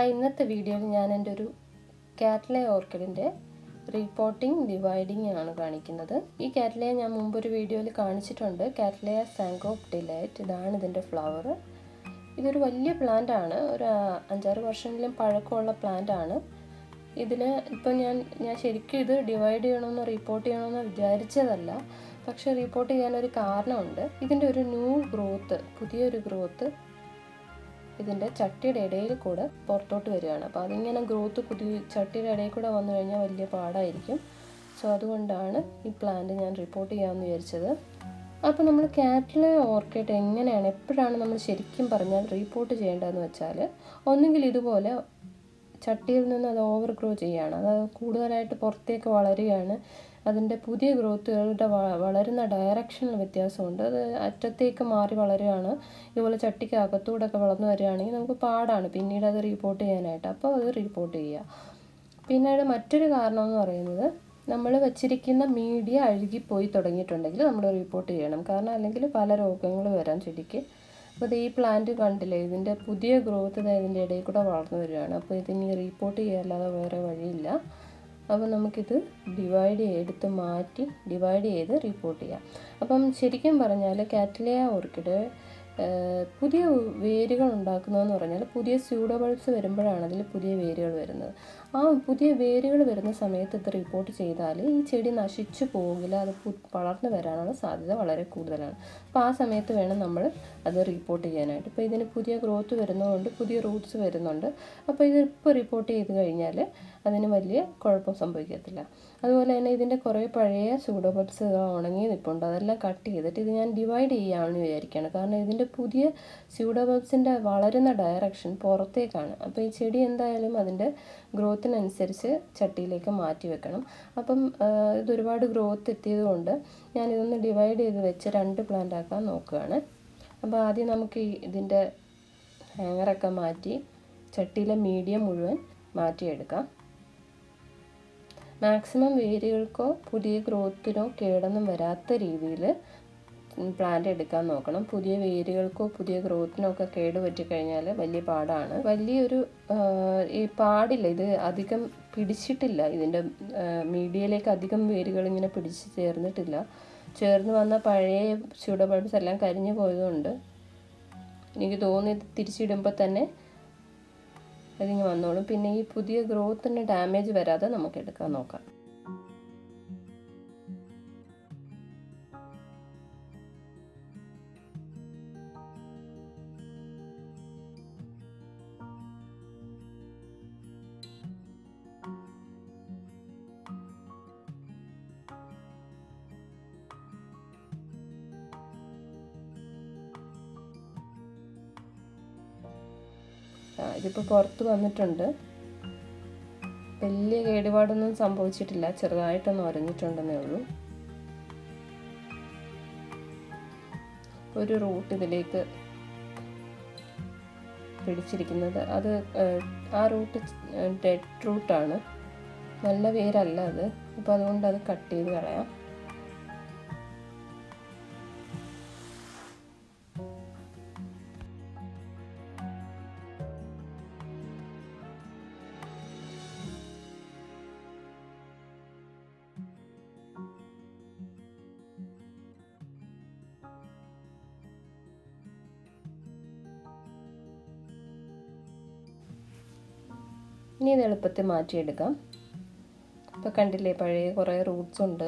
hi ഇന്നത്തെ വീഡിയോയിൽ ഞാൻ എൻ്റെ ഒരു കാറ്റ്ലെ ഓർക്കിഡിൻ്റെ റീപോർട്ടിംഗ് ഡിവൈഡിങ് ആണ് കാണിക്കുന്നത് ഈ കാറ്റ്ലയെ ഞാൻ മുമ്പൊരു വീഡിയോയിൽ കാണിച്ചിട്ടുണ്ട് കാറ്റ്ലയ സാങ്കോപ്പ് ഡിലൈറ്റ് ഇതാണ് ഇതിൻ്റെ ഫ്ലവർ ഇതൊരു വലിയ പ്ലാന്റ് ആണ് ഒരു അഞ്ചാറ് വർഷമെങ്കിലും പഴക്കമുള്ള പ്ലാന്റ് ആണ് ഇതിൽ ഇപ്പം ഞാൻ ഞാൻ ശരിക്കും ഇത് ഡിവൈഡ് ചെയ്യണമെന്ന് റിപ്പോർട്ട് ചെയ്യണമെന്ന് വിചാരിച്ചതല്ല പക്ഷെ റിപ്പോർട്ട് ചെയ്യാനൊരു കാരണമുണ്ട് ഇതിൻ്റെ ഒരു ന്യൂ ഗ്രോത്ത് പുതിയൊരു ഗ്രോത്ത് ഇതിൻ്റെ ചട്ടിയുടെ ഇടയിൽ കൂടെ പുറത്തോട്ട് വരികയാണ് അപ്പോൾ അതിങ്ങനെ ഗ്രോത്ത് പുതിയ ചട്ടിയുടെ ഇടയിൽ കൂടെ വന്നു കഴിഞ്ഞാൽ വലിയ പാടായിരിക്കും സോ അതുകൊണ്ടാണ് ഈ പ്ലാന്റ് ഞാൻ റിപ്പോർട്ട് ചെയ്യാമെന്ന് വിചാരിച്ചത് അപ്പോൾ നമ്മൾ കാറ്റിലെ ഓർക്കിഡ് എങ്ങനെയാണ് എപ്പോഴാണ് നമ്മൾ ശരിക്കും പറഞ്ഞാൽ റിപ്പോർട്ട് ചെയ്യേണ്ടതെന്ന് വെച്ചാൽ ഒന്നുകിൽ ഇതുപോലെ ചട്ടിയിൽ നിന്ന് അത് ഓവർ ഗ്രോ ചെയ്യുകയാണ് അത് കൂടുതലായിട്ട് പുറത്തേക്ക് വളരുകയാണ് അതിൻ്റെ പുതിയ ഗ്രോത്തുകളുടെ വളരുന്ന ഡയറക്ഷനിൽ വ്യത്യാസമുണ്ട് അത് അറ്റത്തേക്ക് മാറി വളരുകയാണ് ഇതുപോലെ ചട്ടിക്ക് അകത്തൂടെയൊക്കെ വളർന്നു വരികയാണെങ്കിൽ നമുക്ക് പാടാണ് പിന്നീട് അത് റിപ്പോർട്ട് ചെയ്യാനായിട്ട് അപ്പോൾ അത് റിപ്പോർട്ട് ചെയ്യുക പിന്നീട് മറ്റൊരു കാരണം എന്ന് പറയുന്നത് നമ്മൾ വച്ചിരിക്കുന്ന മീഡിയ അഴുകിപ്പോയി തുടങ്ങിയിട്ടുണ്ടെങ്കിൽ നമ്മൾ റിപ്പോർട്ട് ചെയ്യണം കാരണം അല്ലെങ്കിൽ പല രോഗങ്ങൾ വരാം ചെടിക്ക് അപ്പോൾ ഇത് ഈ പ്ലാന്റ് കണ്ടില്ലേ ഇതിൻ്റെ പുതിയ ഗ്രോത്ത് ഇതിൻ്റെ ഇടയിൽ കൂടെ വളർന്നു വരികയാണ് അപ്പോൾ ഇതിനി റിപ്പോർട്ട് ചെയ്യാല്ലാതെ വേറെ വഴിയില്ല അപ്പോൾ നമുക്കിത് ഡിവൈഡ് ചെയ്തെടുത്ത് മാറ്റി ഡിവൈഡ് ചെയ്ത് റിപ്പോർട്ട് ചെയ്യാം അപ്പം ശരിക്കും പറഞ്ഞാൽ കാറ്റ്ലിയ ഓർക്കിഡ് പുതിയ വേരുകൾ ഉണ്ടാക്കുന്നതെന്ന് പറഞ്ഞാൽ പുതിയ സ്യൂഡോബൾസ് വരുമ്പോഴാണ് അതിൽ പുതിയ വേരുകൾ വരുന്നത് ആ പുതിയ വേരുകൾ വരുന്ന സമയത്ത് ഇത് റിപ്പോർട്ട് ചെയ്താൽ ഈ ചെടി നശിച്ചു പോകില്ല അത് വളർന്നു വരാനുള്ള സാധ്യത വളരെ കൂടുതലാണ് അപ്പോൾ ആ സമയത്ത് വേണം നമ്മൾ അത് റിപ്പോർട്ട് ചെയ്യാനായിട്ട് ഇപ്പോൾ ഇതിന് പുതിയ ഗ്രോത്ത് വരുന്നതുകൊണ്ട് പുതിയ റൂട്ട്സ് വരുന്നുണ്ട് അപ്പോൾ ഇത് ഇപ്പോൾ റിപ്പോർട്ട് ചെയ്ത് കഴിഞ്ഞാൽ അതിന് വലിയ കുഴപ്പം സംഭവിക്കത്തില്ല അതുപോലെ തന്നെ ഇതിൻ്റെ കുറേ പഴയ സൂഡോബഡ്സ് ഉണങ്ങി നിൽപ്പുണ്ട് അതെല്ലാം കട്ട് ചെയ്തിട്ട് ഇത് ഞാൻ ഡിവൈഡ് ചെയ്യാമെന്ന് വിചാരിക്കുകയാണ് കാരണം ഇതിൻ്റെ പുതിയ സ്യൂഡോബഡ്സിൻ്റെ വളരുന്ന ഡയറക്ഷൻ പുറത്തേക്കാണ് അപ്പോൾ ഈ ചെടി എന്തായാലും അതിൻ്റെ ഗ്രോത്തിനനുസരിച്ച് ചട്ടിയിലേക്ക് മാറ്റി വെക്കണം അപ്പം ഇത് ഒരുപാട് ഗ്രോത്ത് എത്തിയതുകൊണ്ട് ഞാനിതൊന്ന് ഡിവൈഡ് ചെയ്ത് വെച്ച് രണ്ട് പ്ലാന്റ് ആക്കാൻ നോക്കുകയാണ് അപ്പോൾ ആദ്യം നമുക്ക് ഈ ഇതിൻ്റെ ഹാങ്ങറൊക്കെ മാറ്റി ചട്ടിയിലെ മീഡിയം മുഴുവൻ മാറ്റിയെടുക്കാം മാക്സിമം വേരുകൾക്കോ പുതിയ ഗ്രോത്തിനോ കേടൊന്നും വരാത്ത രീതിയിൽ പ്ലാന്റ് എടുക്കാൻ നോക്കണം പുതിയ വേരുകൾക്കോ പുതിയ ഗ്രോത്തിനോ ഒക്കെ കേട് പറ്റിക്കഴിഞ്ഞാൽ വലിയ പാടാണ് വലിയൊരു ഈ പാടില്ല ഇത് അധികം പിടിച്ചിട്ടില്ല ഇതിൻ്റെ മീഡിയയിലേക്ക് അധികം വേരുകൾ ഇങ്ങനെ പിടിച്ച് ചേർന്നിട്ടില്ല ചേർന്ന് വന്ന പഴയ സ്യൂഡോബൾബ്സ് എല്ലാം കരിഞ്ഞു പോയതുകൊണ്ട് എനിക്ക് തോന്നി തിരിച്ചിടുമ്പോൾ തന്നെ അതിങ്ങ് വന്നോളും പിന്നെ ഈ പുതിയ ഗ്രോത്തിന് ഡാമേജ് വരാതെ നമുക്ക് എടുക്കാൻ നോക്കാം ഇതിപ്പോൾ പുറത്ത് വന്നിട്ടുണ്ട് വലിയ കേടുപാടൊന്നും സംഭവിച്ചിട്ടില്ല ചെറുതായിട്ടൊന്ന് ഉരഞ്ഞിട്ടുണ്ടെന്നേ ഉള്ളൂ ഒരു റൂട്ട് ഇതിലേക്ക് പിടിച്ചിരിക്കുന്നത് അത് ആ റൂട്ട് ഡെഡ് റൂട്ടാണ് നല്ല വേരല്ല അത് അപ്പോൾ അതുകൊണ്ട് അത് കട്ട് ചെയ്ത് കളയാം ഇനി ഇത് എളുപ്പത്തിൽ മാറ്റിയെടുക്കാം ഇപ്പോൾ കണ്ടില്ലേ പഴയ കുറേ റൂട്ട്സ് ഉണ്ട്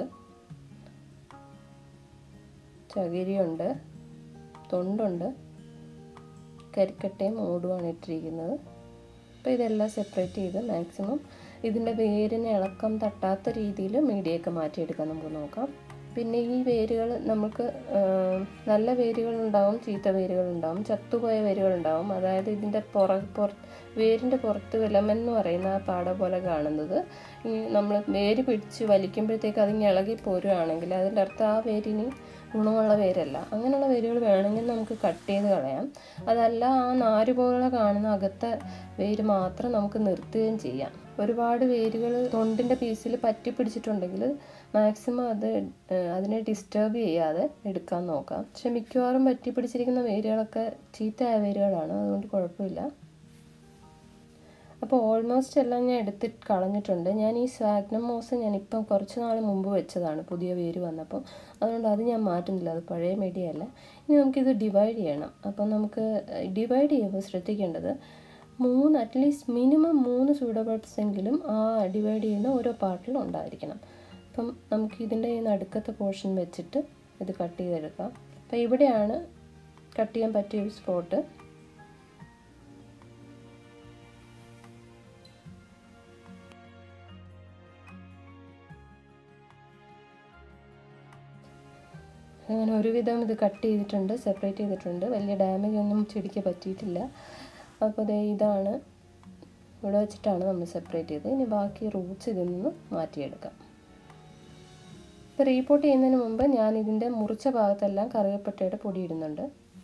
ചകിരിയുണ്ട് തൊണ്ടുണ്ട് കരിക്കട്ടയും ഓടുമാണ് ഇട്ടിരിക്കുന്നത് അപ്പോൾ ഇതെല്ലാം സെപ്പറേറ്റ് ചെയ്ത് മാക്സിമം ഇതിൻ്റെ വേരിന് ഇളക്കം തട്ടാത്ത രീതിയിൽ മീഡിയൊക്കെ മാറ്റിയെടുക്കാൻ നമുക്ക് നോക്കാം പിന്നെ ഈ വേരുകൾ നമുക്ക് നല്ല വേരുകൾ ഉണ്ടാവും ചീത്ത വേരുകൾ ഉണ്ടാവും ചത്തുപോയ വേരുകൾ ഉണ്ടാവും അതായത് ഇതിൻ്റെ പുറ പുറ വേരിൻ്റെ പുറത്ത് വിലമൻ എന്ന് പറയുന്ന ആ പാട പോലെ കാണുന്നത് ഈ നമ്മൾ വേര് പിടിച്ച് വലിക്കുമ്പോഴത്തേക്ക് അതിങ്ങ് ഇളകി പോരുകയാണെങ്കിൽ അതിൻ്റെ അർത്ഥം ആ വേരിന് ഗുണമുള്ള വേരല്ല അങ്ങനെയുള്ള വേരുകൾ വേണമെങ്കിൽ നമുക്ക് കട്ട് ചെയ്ത് കളയാം അതല്ല ആ നാര് പോലെ കാണുന്ന അകത്തെ വേര് മാത്രം നമുക്ക് നിർത്തുകയും ചെയ്യാം ഒരുപാട് വേരുകൾ തൊണ്ടിൻ്റെ പീസിൽ പറ്റി പിടിച്ചിട്ടുണ്ടെങ്കിൽ മാക്സിമം അത് അതിനെ ഡിസ്റ്റർബ് ചെയ്യാതെ എടുക്കാൻ നോക്കാം പക്ഷെ മിക്കവാറും പറ്റി പിടിച്ചിരിക്കുന്ന വേരുകളൊക്കെ ചീത്തയായ വേരുകളാണ് അതുകൊണ്ട് കുഴപ്പമില്ല അപ്പോൾ ഓൾമോസ്റ്റ് എല്ലാം ഞാൻ എടുത്തിട്ട് കളഞ്ഞിട്ടുണ്ട് ഞാൻ ഈ സ്വാഗ്നം മോസ് ഞാൻ ഇപ്പം കുറച്ച് നാൾ മുമ്പ് വെച്ചതാണ് പുതിയ വേര് വന്നപ്പോൾ അതുകൊണ്ട് അത് ഞാൻ മാറ്റുന്നില്ല അത് പഴയ മെഡിയല്ല ഇനി നമുക്കിത് ഡിവൈഡ് ചെയ്യണം അപ്പം നമുക്ക് ഡിവൈഡ് ചെയ്യുമ്പോൾ ശ്രദ്ധിക്കേണ്ടത് മൂന്ന് അറ്റ്ലീസ്റ്റ് മിനിമം മൂന്ന് സൂഡോബൾബ്സ് എങ്കിലും ആ ഡിവൈഡ് ചെയ്യുന്ന ഓരോ പാർട്ടിലും ഉണ്ടായിരിക്കണം അപ്പം നമുക്ക് ഇതിൻ്റെ ഈ നടുക്കത്തെ പോർഷൻ വെച്ചിട്ട് ഇത് കട്ട് ചെയ്തെടുക്കാം അപ്പോൾ ഇവിടെയാണ് കട്ട് ചെയ്യാൻ പറ്റിയ ഒരു സ്പോട്ട് അങ്ങനെ ഒരുവിധം ഇത് കട്ട് ചെയ്തിട്ടുണ്ട് സെപ്പറേറ്റ് ചെയ്തിട്ടുണ്ട് വലിയ ഡാമേജ് ഒന്നും ചെടിക്ക് പറ്റിയിട്ടില്ല അപ്പോൾ ദേ ഇതാണ് ഇവിടെ വെച്ചിട്ടാണ് നമ്മൾ സെപ്പറേറ്റ് ചെയ്തത് ഇനി ബാക്കി റൂട്ട്സ് ഇതിൽ നിന്ന് മാറ്റിയെടുക്കാം ഇപ്പോൾ റീപോർട്ട് ചെയ്യുന്നതിന് മുമ്പ് ഞാൻ ഇതിൻ്റെ മുറിച്ച ഭാഗത്തെല്ലാം കറിവേപ്പട്ടയുടെ പൊടി ഇടുന്നുണ്ട്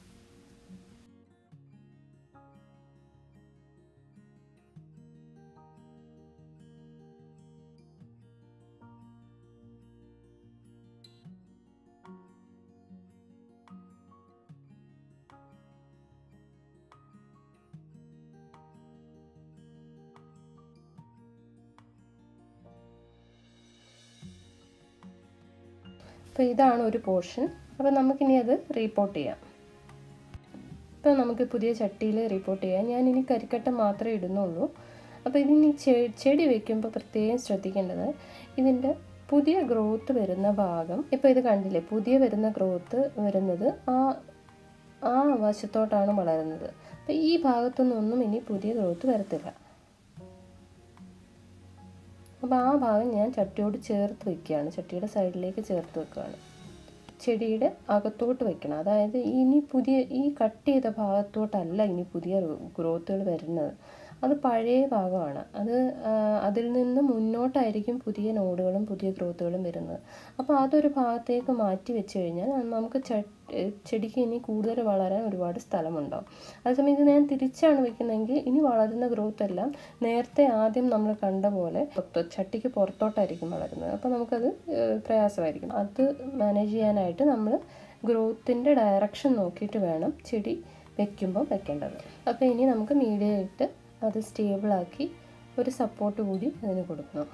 അപ്പോൾ ഇതാണ് ഒരു പോർഷൻ അപ്പോൾ നമുക്കിനി അത് റീപോർട്ട് ചെയ്യാം ഇപ്പോൾ നമുക്ക് പുതിയ ചട്ടിയിൽ റീപോർട്ട് ചെയ്യാം ഞാനിനി കരിക്കട്ട മാത്രമേ ഇടുന്നുള്ളൂ അപ്പോൾ ഇതിനി ചെടി വെക്കുമ്പോൾ പ്രത്യേകം ശ്രദ്ധിക്കേണ്ടത് ഇതിൻ്റെ പുതിയ ഗ്രോത്ത് വരുന്ന ഭാഗം ഇപ്പോൾ ഇത് കണ്ടില്ലേ പുതിയ വരുന്ന ഗ്രോത്ത് വരുന്നത് ആ ആ വശത്തോട്ടാണ് വളരുന്നത് അപ്പോൾ ഈ ഭാഗത്തുനിന്നൊന്നും ഇനി പുതിയ ഗ്രോത്ത് വരത്തില്ല അപ്പോൾ ആ ഭാഗം ഞാൻ ചട്ടിയോട് ചേർത്ത് വെക്കുകയാണ് ചട്ടിയുടെ സൈഡിലേക്ക് ചേർത്ത് വെക്കുകയാണ് ചെടിയുടെ അകത്തോട്ട് വെക്കണം അതായത് ഇനി പുതിയ ഈ കട്ട് ചെയ്ത ഭാഗത്തോട്ടല്ല ഇനി പുതിയ ഗ്രോത്തുകൾ വരുന്നത് അത് പഴയ ഭാഗമാണ് അത് അതിൽ നിന്ന് മുന്നോട്ടായിരിക്കും പുതിയ നോഡുകളും പുതിയ ഗ്രോത്തുകളും വരുന്നത് അപ്പോൾ അതൊരു ഭാഗത്തേക്ക് മാറ്റി വെച്ച് കഴിഞ്ഞാൽ നമുക്ക് ചെടിക്ക് ഇനി കൂടുതൽ വളരാൻ ഒരുപാട് സ്ഥലമുണ്ടാവും അതേസമയം ഇത് ഞാൻ തിരിച്ചാണ് വെക്കുന്നതെങ്കിൽ ഇനി വളരുന്ന ഗ്രോത്ത് എല്ലാം നേരത്തെ ആദ്യം നമ്മൾ കണ്ട പോലെ ചട്ടിക്ക് പുറത്തോട്ടായിരിക്കും വളരുന്നത് അപ്പോൾ നമുക്കത് പ്രയാസമായിരിക്കും അത് മാനേജ് ചെയ്യാനായിട്ട് നമ്മൾ ഗ്രോത്തിൻ്റെ ഡയറക്ഷൻ നോക്കിയിട്ട് വേണം ചെടി വെക്കുമ്പോൾ വെക്കേണ്ടത് അപ്പോൾ ഇനി നമുക്ക് മീഡിയം ഇട്ട് അത് സ്റ്റേബിളാക്കി ഒരു സപ്പോർട്ട് കൂടി അതിന് കൊടുക്കണം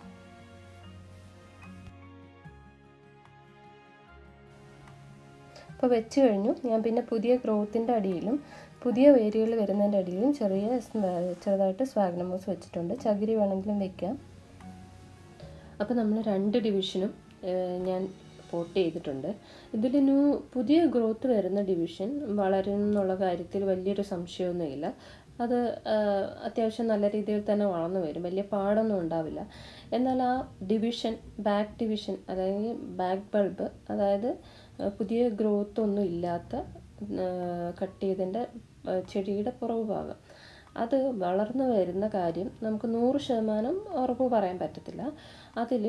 അപ്പോൾ വെച്ച് കഴിഞ്ഞു ഞാൻ പിന്നെ പുതിയ ഗ്രോത്തിൻ്റെ അടിയിലും പുതിയ വേരുകൾ വരുന്നതിൻ്റെ അടിയിലും ചെറിയ ചെറുതായിട്ട് സ്വാഗ്നമോസ് വെച്ചിട്ടുണ്ട് ചകിരി വേണമെങ്കിലും വെക്കാം അപ്പോൾ നമ്മൾ രണ്ട് ഡിവിഷനും ഞാൻ പോട്ട് ചെയ്തിട്ടുണ്ട് ഇതിൽ ന്യൂ പുതിയ ഗ്രോത്ത് വരുന്ന ഡിവിഷൻ വളരുന്നുള്ള കാര്യത്തിൽ വലിയൊരു സംശയമൊന്നുമില്ല അത് അത്യാവശ്യം നല്ല രീതിയിൽ തന്നെ വളർന്നു വരും വലിയ പാടൊന്നും ഉണ്ടാവില്ല എന്നാൽ ആ ഡിവിഷൻ ബാക്ക് ഡിവിഷൻ അതായത് ബാക്ക് ബൾബ് അതായത് പുതിയ ഗ്രോത്ത് ഒന്നും ഇല്ലാത്ത കട്ട് ചെയ്തതിൻ്റെ ചെടിയുടെ പുറകു ഭാഗം അത് വളർന്നു വരുന്ന കാര്യം നമുക്ക് നൂറ് ശതമാനം ഉറപ്പ് പറയാൻ പറ്റത്തില്ല അതിൽ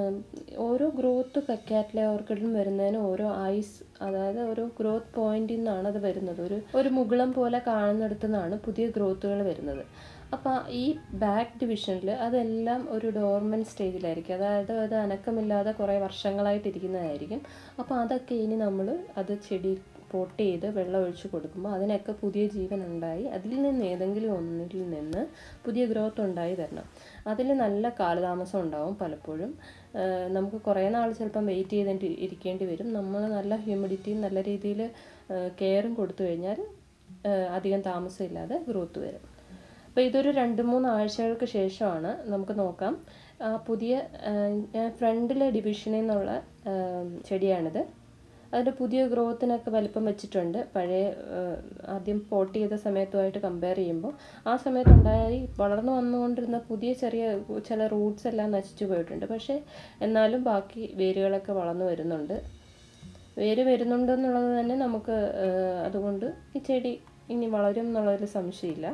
ഓരോ ഗ്രോത്ത് കാറ്റ്ലെ ഓർക്കിഡിലും വരുന്നതിന് ഓരോ ഐസ് അതായത് ഓരോ ഗ്രോത്ത് പോയിന്റിൽ നിന്നാണ് അത് വരുന്നത് ഒരു ഒരു മുകുളം പോലെ കാണുന്നിടത്തു നിന്നാണ് പുതിയ ഗ്രോത്തുകൾ വരുന്നത് അപ്പോൾ ഈ ബാക്ക് ഡിവിഷനിൽ അതെല്ലാം ഒരു ഡോർമൻ സ്റ്റേജിലായിരിക്കും അതായത് അത് അനക്കമില്ലാതെ കുറേ വർഷങ്ങളായിട്ട് ഇരിക്കുന്നതായിരിക്കും അപ്പോൾ അതൊക്കെ ഇനി നമ്മൾ അത് ചെടി പോട്ട് ചെയ്ത് വെള്ളം ഒഴിച്ച് കൊടുക്കുമ്പോൾ അതിനൊക്കെ പുതിയ ജീവൻ ഉണ്ടായി അതിൽ നിന്ന് ഏതെങ്കിലും ഒന്നിൽ നിന്ന് പുതിയ ഗ്രോത്ത് ഉണ്ടായി തരണം അതിൽ നല്ല കാലതാമസം ഉണ്ടാവും പലപ്പോഴും നമുക്ക് കുറേ നാൾ ചിലപ്പം വെയിറ്റ് ചെയ്തിട്ട് ഇരിക്കേണ്ടി വരും നമ്മൾ നല്ല ഹ്യൂമിഡിറ്റിയും നല്ല രീതിയിൽ കെയറും കൊടുത്തു കഴിഞ്ഞാൽ അധികം താമസമില്ലാതെ ഗ്രോത്ത് വരും അപ്പോൾ ഇതൊരു രണ്ട് മൂന്ന് ആഴ്ചകൾക്ക് ശേഷമാണ് നമുക്ക് നോക്കാം പുതിയ ഫ്രണ്ടിലെ ഡിവിഷനിൽ നിന്നുള്ള ചെടിയാണിത് അതിൻ്റെ പുതിയ ഗ്രോത്തിനൊക്കെ വലിപ്പം വെച്ചിട്ടുണ്ട് പഴയ ആദ്യം പോട്ട് ചെയ്ത സമയത്തുമായിട്ട് കമ്പയർ ചെയ്യുമ്പോൾ ആ സമയത്തുണ്ടായി വളർന്നു വന്നുകൊണ്ടിരുന്ന പുതിയ ചെറിയ ചില റൂട്ട്സ് എല്ലാം നശിച്ചു പോയിട്ടുണ്ട് പക്ഷേ എന്നാലും ബാക്കി വേരുകളൊക്കെ വളർന്നു വരുന്നുണ്ട് വേര് വരുന്നുണ്ടെന്നുള്ളത് തന്നെ നമുക്ക് അതുകൊണ്ട് ഈ ചെടി ഇനി വളരും എന്നുള്ളതിൽ സംശയമില്ല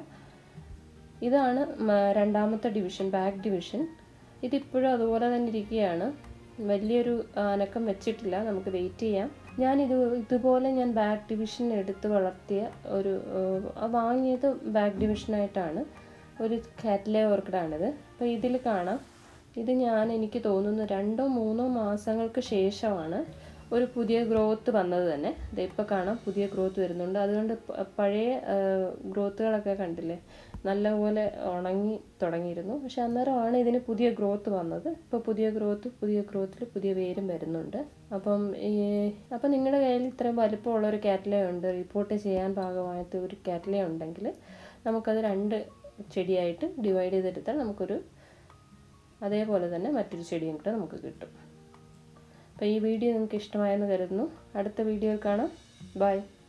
ഇതാണ് രണ്ടാമത്തെ ഡിവിഷൻ ബാക്ക് ഡിവിഷൻ ഇതിപ്പോഴും അതുപോലെ തന്നെ ഇരിക്കുകയാണ് വലിയൊരു അനക്കം വെച്ചിട്ടില്ല നമുക്ക് വെയിറ്റ് ചെയ്യാം ഞാൻ ഇത് ഇതുപോലെ ഞാൻ ബാക്ക് ഡിവിഷൻ എടുത്ത് വളർത്തിയ ഒരു വാങ്ങിയത് ബാക്ക് ഡിവിഷനായിട്ടാണ് ഒരു കാറ്റ്ലെ ഓർക്കിഡാണിത് അപ്പോൾ ഇതിൽ കാണാം ഇത് ഞാൻ എനിക്ക് തോന്നുന്നു രണ്ടോ മൂന്നോ മാസങ്ങൾക്ക് ശേഷമാണ് ഒരു പുതിയ ഗ്രോത്ത് വന്നത് തന്നെ ഇത് ഇപ്പോൾ കാണാം പുതിയ ഗ്രോത്ത് വരുന്നുണ്ട് അതുകൊണ്ട് പ- പഴയ ഗ്രോത്തുകളൊക്കെ കണ്ടില്ലേ നല്ലപോലെ ഉണങ്ങി തുടങ്ങിയിരുന്നു പക്ഷെ അന്നേരമാണ് ഇതിന് പുതിയ ഗ്രോത്ത് വന്നത് ഇപ്പോൾ പുതിയ ഗ്രോത്ത് പുതിയ ഗ്രോത്തിൽ പുതിയ വേരും വരുന്നുണ്ട് അപ്പം ഈ അപ്പം നിങ്ങളുടെ കയ്യിൽ ഇത്രയും വലിപ്പമുള്ള ഒരു കാറ്റലേ ഉണ്ട് റിപ്പോർട്ട് ചെയ്യാൻ പാകമായിട്ട് ഒരു കാറ്റലേ ഉണ്ടെങ്കിൽ നമുക്കത് രണ്ട് ചെടിയായിട്ട് ഡിവൈഡ് ചെയ്തെടുത്താൽ നമുക്കൊരു അതേപോലെ തന്നെ മറ്റൊരു ചെടിയും കൂടെ നമുക്ക് കിട്ടും അപ്പോൾ ഈ വീഡിയോ നിങ്ങൾക്ക് ഇഷ്ടമായെന്ന് കരുതുന്നു അടുത്ത വീഡിയോയിൽ കാണാം ബൈ